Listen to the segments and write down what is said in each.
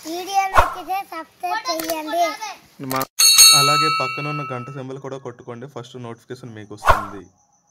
Video నచ్చితే subscribe చేయండి మా అలాగే పక్కన ఉన్న గంట సింబల్ కూడా కొట్టుకోండి ఫస్ట్ నోటిఫికేషన్ మీకు వస్తుంది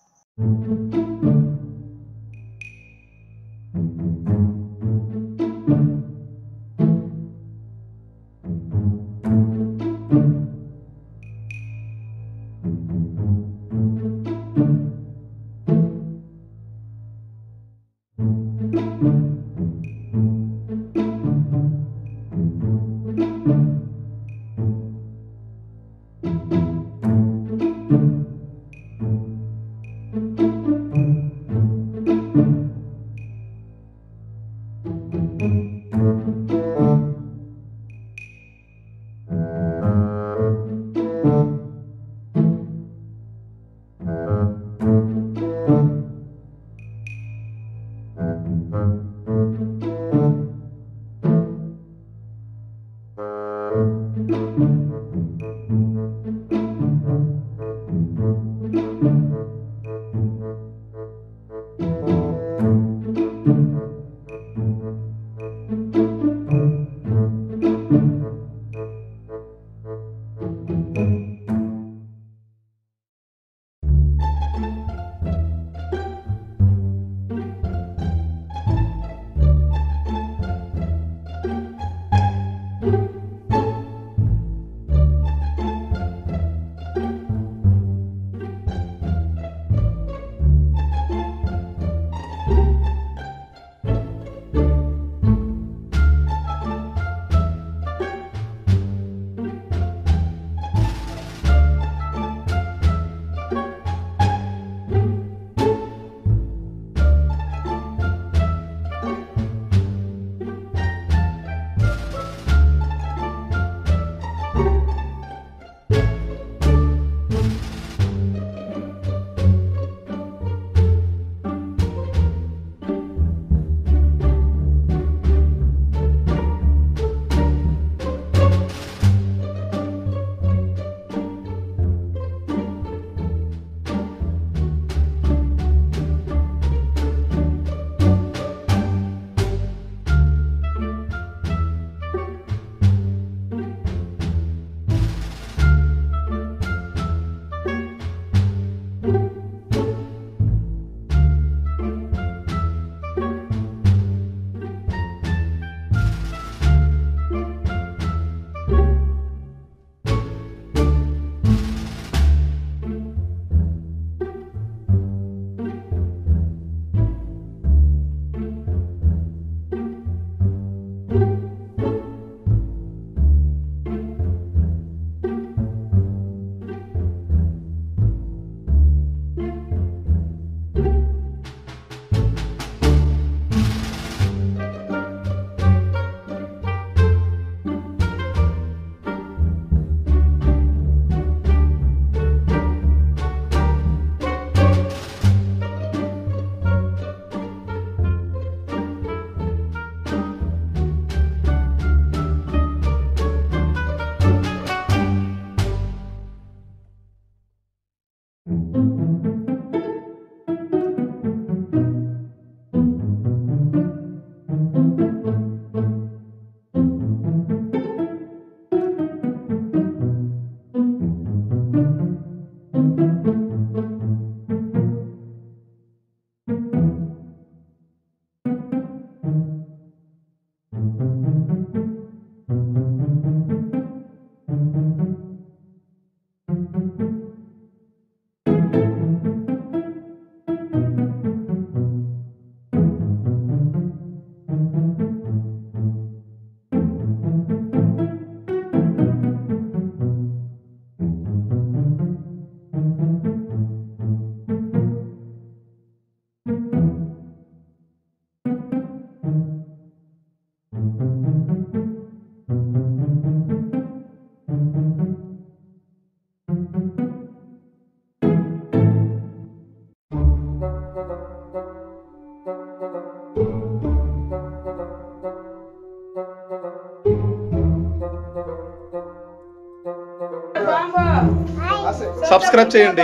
సబ్స్క్రైబ్ చేయండి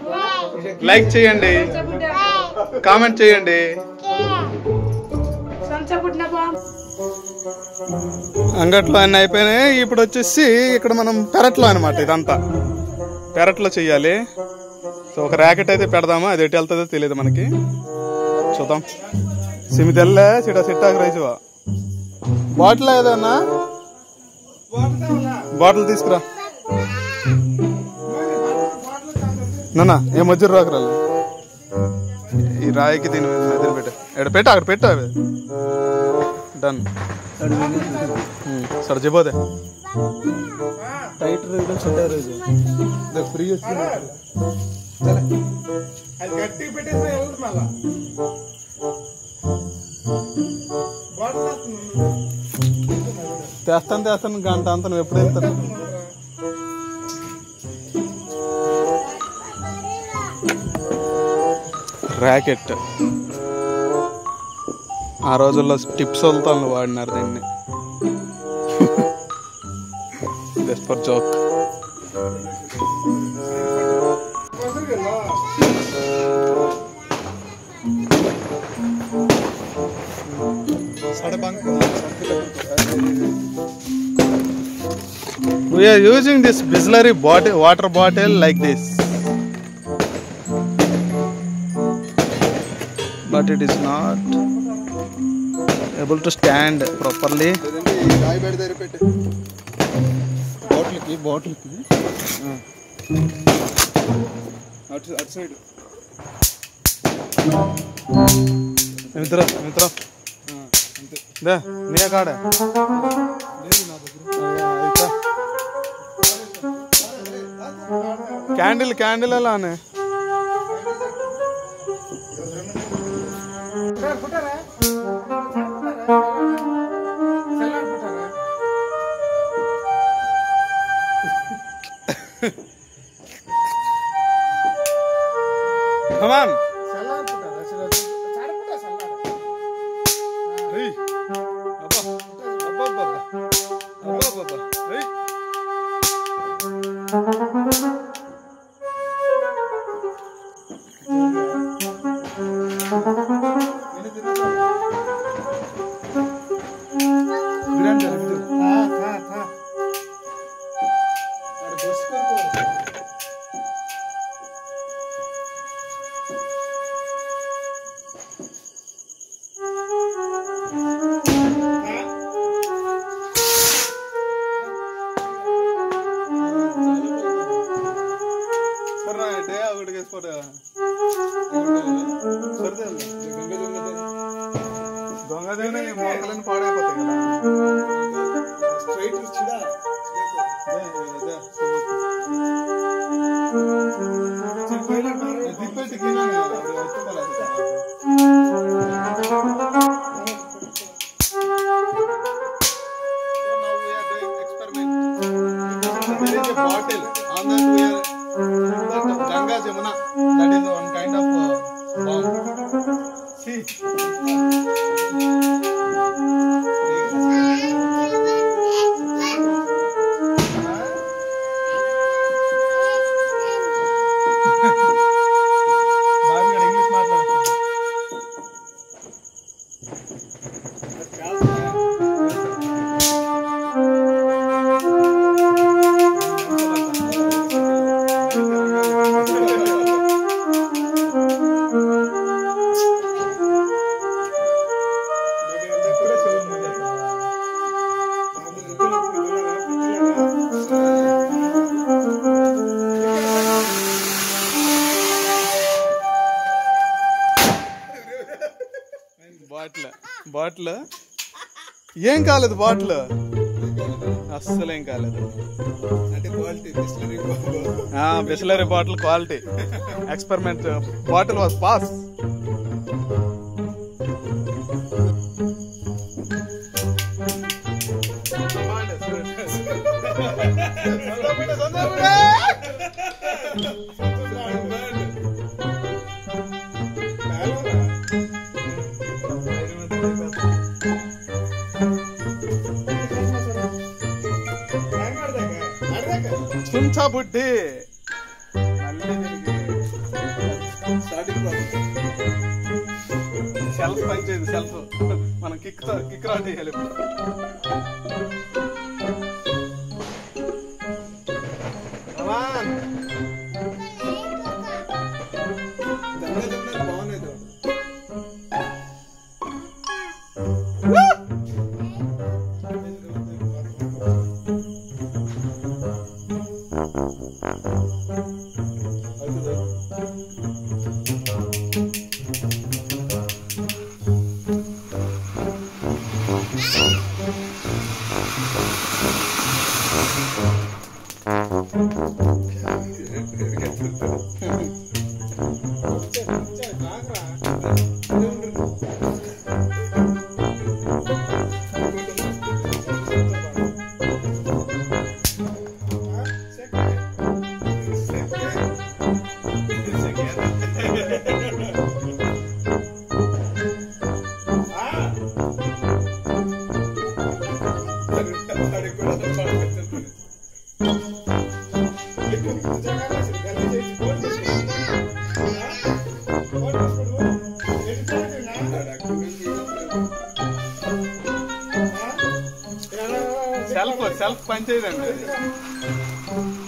లైక్ చేయండి కామెంట్ చేయండి సంచ పుట్టిన బాంబు అంగట్లో అన్ని అయిపోయినాయి ఇప్పుడు వచ్చేసి ఇక్కడ మనం పెరట్లో అనమాట ఇదంతా పెరట్లో చెయ్యాలి సో ఒక ర్యాకెట్ అయితే పెడదాము అది ఎటు వెళ్తుందో తెలియదు మనకి చూద్దాం సిమి తెల్లే సిట సిట్టాకు రైజువా బాటిల్ ఏదన్నా బాటిల్ తీసుకురా నాన్న ఏ మధ్య రాకురాలు ఈ రాయికి దీని మీద మధ్యలో పెట్టు ఎక్కడ పెట్టు అక్కడ పెట్టు అవి డన్ సరే చెప్పోదే టైట్ రోజు చుట్టా రోజు ఫ్రీ అది గట్టిగా పెట్టేసి వెళ్ళదు మళ్ళా తెస్తాను తెస్తాను గంట అంత నువ్వు ఎప్పుడు వెళ్తాను ర్యాకెట్ ఆ రోజుల్లో టిప్స్ వదులుతాను వాడినారు దీన్ని just for joke We are using this Bisleri bottle, water bottle like this. But it is not able to stand properly. రాయి పెడితే పెట్టే బాటిల్కి బాటిల్కి అటు అటు సైడ్ మిత్ర మిత్ర దే నీ కాడ క్యాండిల్ క్యాండిల్ అలానే Come on. Hey. అబ్బా అబ్బా అబ్బా అబ్బా అబ్బా అబ్బా hey. సరే డే ఒకటి వేసుకోరా సరే దొంగ దేవుని మొక్కలని పాడైపోతాయి కదా స్ట్రైట్ ఇచ్చిడా అదే, అదే, దిప్పెట్టి కిందనే కదా, అది ఎత్తుకోలేదు. So now we are doing experiment. There is a bottle on that we are that Ganga Jamuna. That is one kind of uh, bomb. See. బాబు గారు ఇంగ్లీష్ మాట్లాడతారు బాటిల్ బాటిల్ ఏం కాలేదు బాటిల్ అస్సలు ఏం కాలేదు అంటే quality Bisleri Bisleri bottle quality experiment bottle was pass చుంచా బుడ్డి మళ్ళీ దీనికి స్టార్టింగ్ సెల్ఫ్ పనిచేయదు సెల్ఫ్ మనం కిక్ కిక్ రాట్ చేయాలి ఇప్పుడు Come on. దమ్మే దమ్మే బాగున్నాయి తో. అవుతుందా? Self self పనిచేయదండి